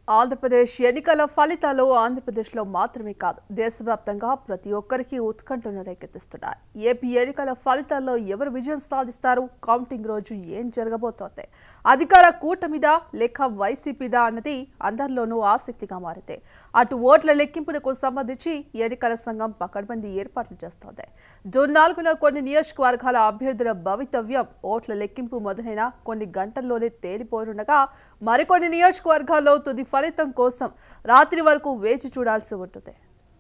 ఆంధ్రప్రదేశ్ ఎన్నికల ఫలితాలు ఆంధ్రప్రదేశ్లో మాత్రమే కాదు దేశవ్యాప్తంగా ప్రతి ఒక్కరికి ఉత్కంఠను రేకెత్తిస్తున్నాయి ఏపీ ఎన్నికల ఫలితాల్లో ఎవరు విజయం సాధిస్తారు కౌంటింగ్ రోజు ఏం జరగబోతోంది అధికార కూటమిదా లేక వైసీపీదా అన్నది అందరిలోనూ ఆసక్తిగా మారింది అటు ఓట్ల లెక్కింపునకు సంబంధించి ఎన్నికల సంఘం పకడ్బందీ ఏర్పాట్లు చేస్తోంది జూన్ నాలుగున కొన్ని నియోజకవర్గాల అభ్యర్థుల భవితవ్యం ఓట్ల లెక్కింపు మొదలైన కొన్ని గంటల్లోనే తేలిపోనుండగా మరికొన్ని నియోజకవర్గాల్లో తుది ఫలితం కోసం రాత్రి వరకు వేచి చూడాల్సి ఉంటుంది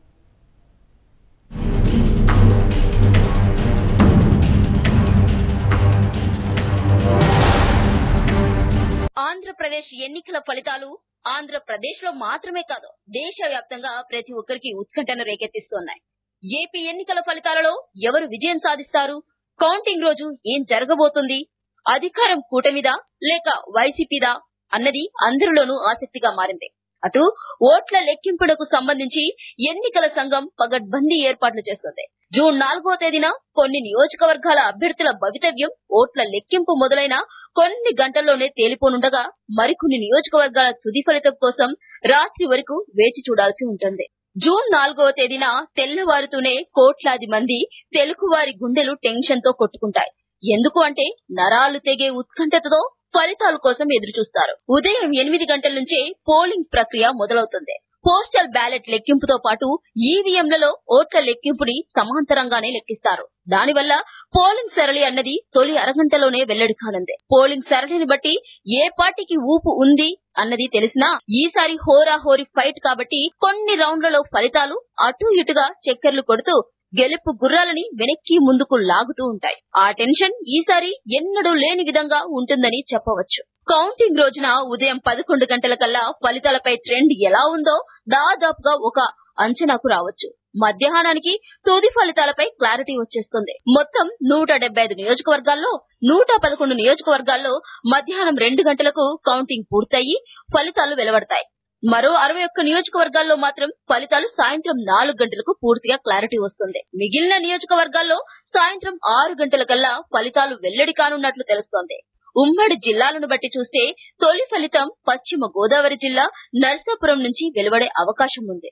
ఆంధ్రప్రదేశ్ ఎన్నికల ఫలితాలు ఆంధ్రప్రదేశ్ లో మాత్రమే కాదు దేశవ్యాప్తంగా ప్రతి ఒక్కరికి ఉత్కంఠను రేకెత్తిస్తున్నాయి ఏపీ ఎన్నికల ఫలితాలలో ఎవరు విజయం సాధిస్తారు కౌంటింగ్ రోజు ఏం జరగబోతుంది అధికారం కూటమిదా లేక వైసీపీదా అన్నది అందరిలోనూ ఆసక్తిగా మారింది అటు ఓట్ల లెక్కింపునకు సంబంధించి ఎన్నికల సంఘం పగడ్బందీ ఏర్పాట్లు చేస్తుంది జూన్ నాలుగో తేదీన కొన్ని నియోజకవర్గాల అభ్యర్థుల భవితవ్యం ఓట్ల లెక్కింపు మొదలైన కొన్ని గంటల్లోనే తేలిపోనుండగా మరికొన్ని నియోజకవర్గాల తుది ఫలితం కోసం రాత్రి వరకు వేచి చూడాల్సి ఉంటుంది జూన్ నాలుగవ తేదీన తెల్లవారుతూనే కోట్లాది మంది తెలుగువారి గుండెలు టెన్షన్ తో కొట్టుకుంటాయి ఎందుకు అంటే నరాలు తెగే ఉత్కంఠతతో ఫలితాల కోసం ఎదురు చూస్తారు ఉదయం ఎనిమిది గంటల నుంచే పోలింగ్ ప్రక్రియ మొదలవుతుంది పోస్టల్ బ్యాలెట్ లెక్కింపుతో పాటు ఈవీఎంలలో ఓట్ల లెక్కింపుని సమాంతరంగానే లెక్కిస్తారు దానివల్ల పోలింగ్ సరళి అన్నది తొలి అరగంటలోనే వెల్లడి కానుంది పోలింగ్ సరళిని బట్టి ఏ పార్టీకి ఊపు ఉంది అన్నది తెలిసినా ఈసారి హోరాహోరీ ఫైట్ కాబట్టి కొన్ని రౌండ్లలో ఫలితాలు అటు ఇటుగా చక్కర్లు కొడుతూ గెలుపు గుర్రాలని వెనక్కి ముందుకు లాగుతూ ఉంటాయి ఆ టెన్షన్ ఈసారి ఎన్నడూ లేని విధంగా ఉంటుందని చెప్పవచ్చు కౌంటింగ్ రోజున ఉదయం పదకొండు గంటల కల్లా ఫలితాలపై ట్రెండ్ ఎలా ఉందో దాదాపుగా ఒక అంచనాకు రావచ్చు మధ్యాహ్నానికి తుది ఫలితాలపై క్లారిటీ వచ్చేస్తుంది మొత్తం నూట డెబ్బై ఐదు నియోజకవర్గాల్లో నూట పదకొండు నియోజకవర్గాల్లో మధ్యాహ్నం రెండు గంటలకు కౌంటింగ్ పూర్తయి ఫలితాలు వెలువడతాయి మరో అరవై ఒక్క నియోజకవర్గాల్లో మాత్రం ఫలితాలు సాయంత్రం నాలుగు గంటలకు పూర్తిగా క్లారిటీ వస్తుంది మిగిలిన నియోజకవర్గాల్లో సాయంత్రం ఆరు గంటల కల్లా ఫలితాలు వెల్లడి కానున్నట్లు తెలుస్తోంది ఉమ్మడి జిల్లాలను బట్టి చూస్తే తొలి ఫలితం పశ్చిమ గోదావరి జిల్లా నర్సాపురం నుంచి వెలువడే అవకాశం ఉంది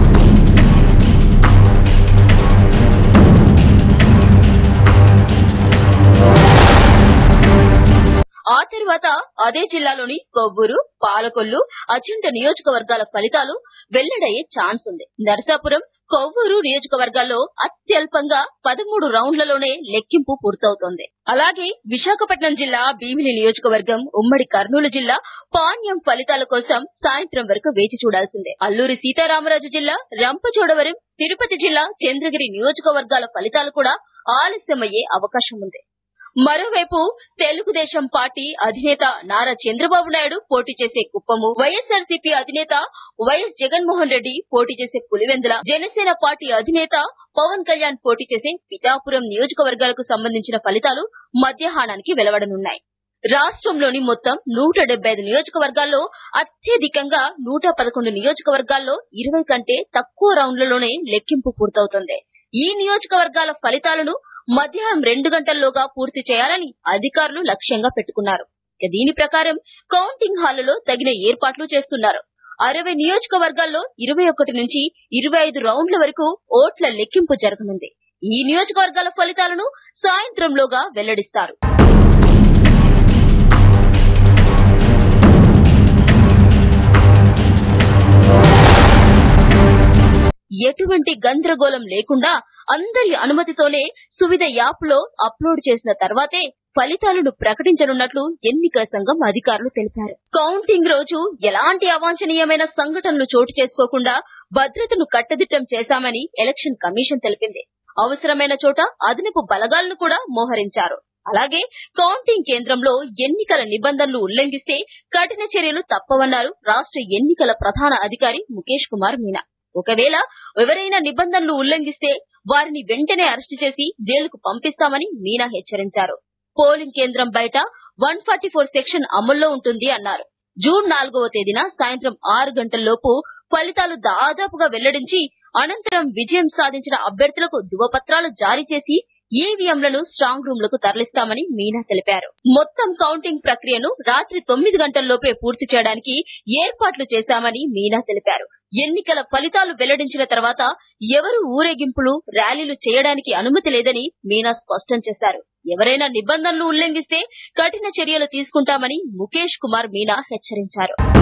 ఆ తర్వాత అదే జిల్లాలోని కొవ్వూరు పాలకొల్లు అచంట నియోజకవర్గాల ఫలితాలు వెల్లడయ్యే ఛాన్స్ ఉంది నరసాపురం కొవ్వూరు నియోజకవర్గాల్లో అత్యల్పంగా పదమూడు రౌండ్లలోనే లెక్కింపు పూర్తవుతోంది అలాగే విశాఖపట్నం జిల్లా భీమిలి నియోజకవర్గం ఉమ్మడి కర్నూలు జిల్లా పాణ్యం ఫలితాల కోసం సాయంత్రం వరకు వేచి చూడాల్సిందే అల్లూరి సీతారామరాజు జిల్లా రంపచోడవరం తిరుపతి జిల్లా చంద్రగిరి నియోజకవర్గాల ఫలితాలు కూడా ఆలస్యమయ్యే అవకాశం ఉంది మరోవైపు తెలుగుదేశం పార్టీ అధినేత నారా చంద్రబాబు నాయుడు పోటీ చేసే కుప్పము వైఎస్ఆర్సీపీ అధినేత వైఎస్ జగన్మోహన్ రెడ్డి పోటీ చేసే పులివెందుల జనసేన పార్టీ అధినేత పవన్ కళ్యాణ్ పోటీ చేసే పిఠాపురం నియోజకవర్గాలకు సంబంధించిన ఫలితాలు మధ్యాహ్నానికి వెలువడనున్నాయి రాష్ట్రంలోని మొత్తం నూట డెబ్బై ఐదు నియోజకవర్గాల్లో అత్యధికంగా నూట పదకొండు నియోజకవర్గాల్లో ఇరవై కంటే తక్కువ రౌండ్లలోనే లెక్కింపు పూర్తవుతుంది ఈ నియోజకవర్గాల ఫలితాలను మధ్యాహ్నం రెండు గంటల్లోగా పూర్తి చేయాలని అధికారులు లక్ష్యంగా పెట్టుకున్నారు ఇక దీని ప్రకారం కౌంటింగ్ హాళ్లలో తగిన ఏర్పాట్లు చేస్తున్నారు అరవై నియోజకవర్గాల్లో ఇరవై ఒకటి నుంచి ఇరవై ఐదు రౌండ్ల వరకు ఓట్ల లెక్కింపు జరగనుంది ఈ నియోజకవర్గాల ఫలితాలను సాయంత్రంలోగా వెల్లడిస్తారు ఎటువంటి గందరగోళం లేకుండా అందరి అనుమతితోనే సువిధ యాప్ లో అప్లోడ్ చేసిన తర్వాతే ఫలితాలను ప్రకటించనున్నట్లు ఎన్నికల సంఘం అధికారులు తెలిపారు కౌంటింగ్ రోజు ఎలాంటి అవాంఛనీయమైన సంఘటనలు చోటు చేసుకోకుండా భద్రతను కట్టదిట్టం చేశామని ఎలక్షన్ కమిషన్ తెలిపింది అవసరమైన చోట అదనపు బలగాలను కూడా మోహరించారు అలాగే కౌంటింగ్ కేంద్రంలో ఎన్నికల నిబంధనలు ఉల్లంఘిస్తే కఠిన చర్యలు తప్పవన్నారు రాష్ట్ర ఎన్నికల ప్రధాన అధికారి ముఖేష్ కుమార్ మీనా ఒకవేళ ఎవరైనా నిబంధనలు ఉల్లంఘిస్తే వారిని వెంటనే అరెస్టు చేసి జైలుకు పంపిస్తామని మీనా హెచ్చరించారు పోలింగ్ కేంద్రం బయట వన్ ఫార్టీ ఫోర్ సెక్షన్ అమల్లో ఉంటుంది అన్నారు జూన్ నాలుగవ తేదీన సాయంత్రం ఆరు గంటల్లోపు ఫలితాలు దాదాపుగా వెల్లడించి అనంతరం విజయం సాధించిన అభ్యర్థులకు ధృవపత్రాలు జారీ చేసి ఈవీఎంలను స్ట్రాంగ్ రూమ్లకు తరలిస్తామని మీనా తెలిపారు మొత్తం కౌంటింగ్ ప్రక్రియను రాత్రి తొమ్మిది గంటల్లోపే పూర్తి చేయడానికి ఏర్పాట్లు చేశామని మీనా తెలిపారు ఎన్నికల ఫలితాలు వెల్లడించిన తర్వాత ఎవరు ఊరేగింపులు ర్యాలీలు చేయడానికి అనుమతి లేదని మీనా స్పష్టం చేశారు ఎవరైనా నిబంధనలు ఉల్లంఘిస్తే కఠిన చర్యలు తీసుకుంటామని ముఖేష్ కుమార్ మీనా హెచ్చరించారు